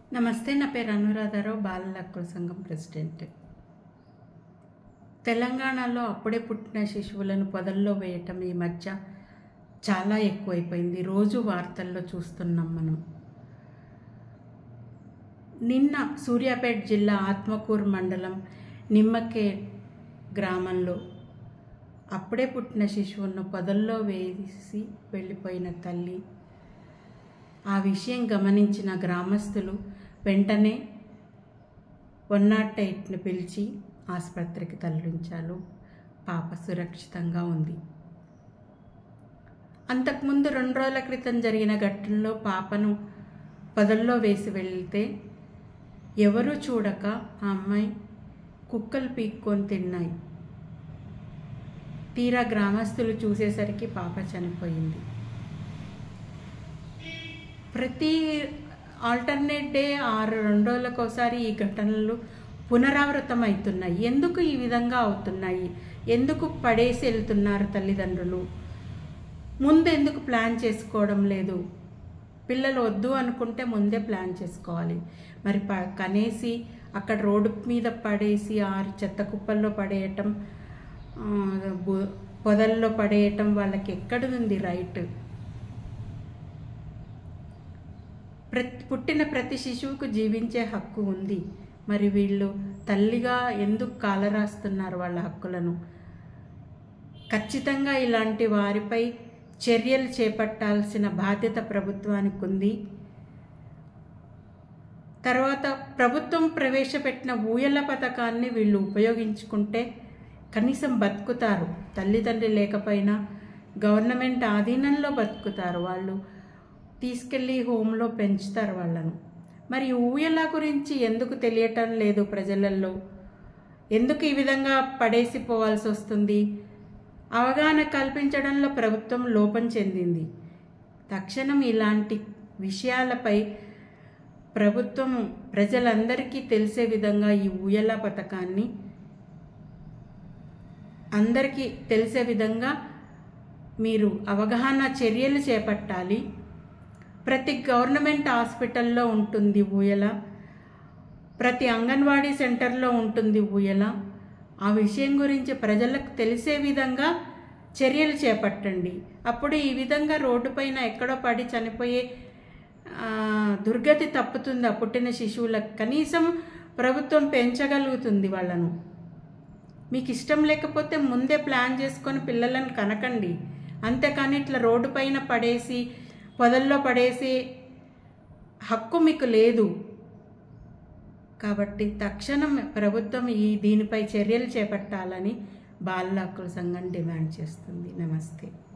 నమస్తే నా పేరు అనురాధారావు బాలల హక్కుల సంఘం ప్రెసిడెంట్ తెలంగాణలో అప్పుడే పుట్టిన శిశువులను పొదల్లో వేయటం ఈ మధ్య చాలా ఎక్కువైపోయింది రోజు వార్తల్లో చూస్తున్నాం మనం నిన్న సూర్యాపేట జిల్లా ఆత్మకూరు మండలం నిమ్మకే గ్రామంలో అప్పుడే పుట్టిన శిశువును పొదల్లో వేసి వెళ్ళిపోయిన తల్లి ఆ విషయం గమనించిన గ్రామస్తులు వెంటనే వన్ నాట్ ఎయిట్ని పిలిచి ఆసుపత్రికి తరలించారు పాప సురక్షితంగా ఉంది అంతకుముందు రెండు రోజుల క్రితం జరిగిన ఘటనలో పాపను పొదల్లో వేసి వెళ్తే ఎవరూ చూడక ఆ అమ్మాయి కుక్కలు పీక్కొని తిన్నాయి తీరా గ్రామస్తులు చూసేసరికి పాప చనిపోయింది ప్రతి ఆల్టర్నేట్ డే ఆరు రెండు రోజులకు ఒకసారి ఈ ఘటనలు పునరావృతం అవుతున్నాయి ఎందుకు ఈ విధంగా అవుతున్నాయి ఎందుకు పడేసి వెళ్తున్నారు తల్లిదండ్రులు ముందు ఎందుకు ప్లాన్ చేసుకోవడం లేదు పిల్లలు వద్దు అనుకుంటే ముందే ప్లాన్ చేసుకోవాలి మరి ప కనేసి అక్కడ రోడ్డు మీద పడేసి ఆరు చెత్త కుప్పల్లో పడేయటం ఆ, బు- పొదల్లో పడేయటం వాళ్ళకి ఎక్కడుంది రైట్ ప్రతి పుట్టిన ప్రతి శిశువుకు జీవించే హక్కు ఉంది మరి వీళ్ళు తల్లిగా ఎందుకు కాలరాస్తున్నారు వాళ్ళ హక్కులను ఖచ్చితంగా ఇలాంటి వారిపై చర్యలు చేపట్టాల్సిన బాధ్యత ప్రభుత్వానికి ఉంది తర్వాత ప్రభుత్వం ప్రవేశపెట్టిన ఊయల పథకాన్ని వీళ్ళు ఉపయోగించుకుంటే కనీసం బతుకుతారు తల్లిదండ్రి లేకపోయినా గవర్నమెంట్ ఆధీనంలో బతుకుతారు వాళ్ళు తీసుకెళ్ళి హోమ్లో పెంచుతారు వాళ్ళను మరి ఊయల గురించి ఎందుకు తెలియటం లేదు ప్రజలలో ఎందుకు ఈ విధంగా పడేసిపోవాల్సి వస్తుంది అవగాహన కల్పించడంలో ప్రభుత్వం లోపం చెందింది తక్షణం ఇలాంటి విషయాలపై ప్రభుత్వం ప్రజలందరికీ తెలిసే విధంగా ఈ ఊయల పథకాన్ని అందరికీ తెలిసే విధంగా మీరు అవగాహన చర్యలు చేపట్టాలి ప్రతి గవర్నమెంట్ హాస్పిటల్లో ఉంటుంది ఊయల ప్రతి అంగన్వాడీ సెంటర్లో ఉంటుంది ఊయల ఆ విషయం గురించి ప్రజలకు తెలిసే విధంగా చర్యలు చేపట్టండి అప్పుడు ఈ విధంగా రోడ్డుపైన ఎక్కడో పడి చనిపోయే ఆ, దుర్గతి తప్పుతుంది ఆ పుట్టిన శిశువులకు కనీసం ప్రభుత్వం పెంచగలుగుతుంది వాళ్ళను మీకు ఇష్టం లేకపోతే ముందే ప్లాన్ చేసుకొని పిల్లలను కనకండి అంతేకాని ఇట్లా రోడ్డు పైన పడేసి పొదల్లో పడేసి హక్కు మీకు లేదు కాబట్టి తక్షణం ప్రభుత్వం ఈ దీనిపై చర్యలు చేపట్టాలని బాల హక్కుల సంఘం డిమాండ్ చేస్తుంది నమస్తే